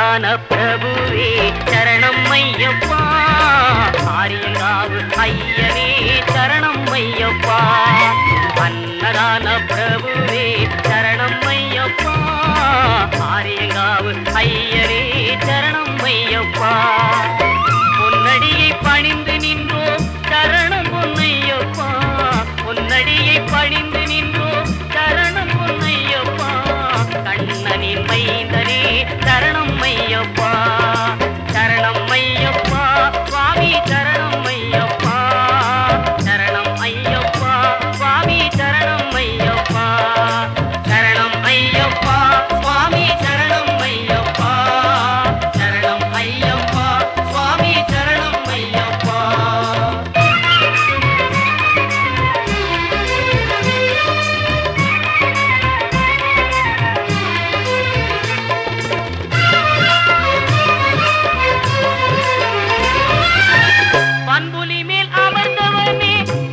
அன்னதான பிரபுவே சரணம் ஐயப்பா ஆரியங்காவு ஐயனே சரணம் ஐயப்பா அன்னதான பிரபுவே சரணம் ஐயப்பா ஆரியங்காவு ஐயனே சரணம் ஐயப்பா பொன்னடியை பணிந்து நின்றோம் சரணம் பொன்னையப்பா பொன்னடியை பணிந்து நின்றோம் சரணம் பொன்னையப்பா கண்ணனின் மைந்தனே சரணம் ஐயப்பா சரணம் ஐயப்பா சுவாமி சரணம் ஐயப்பா சரணம் ஐயப்பா சுவாமி சரணம் ஐயப்பா சரணம் ஐயப்பா சுவாமி சரணம் ஐயப்பா சரணம் ஐயப்பா சுவாமி சரணம் ஐயப்பா பண்புலி மேல் அமர்ந்தவனே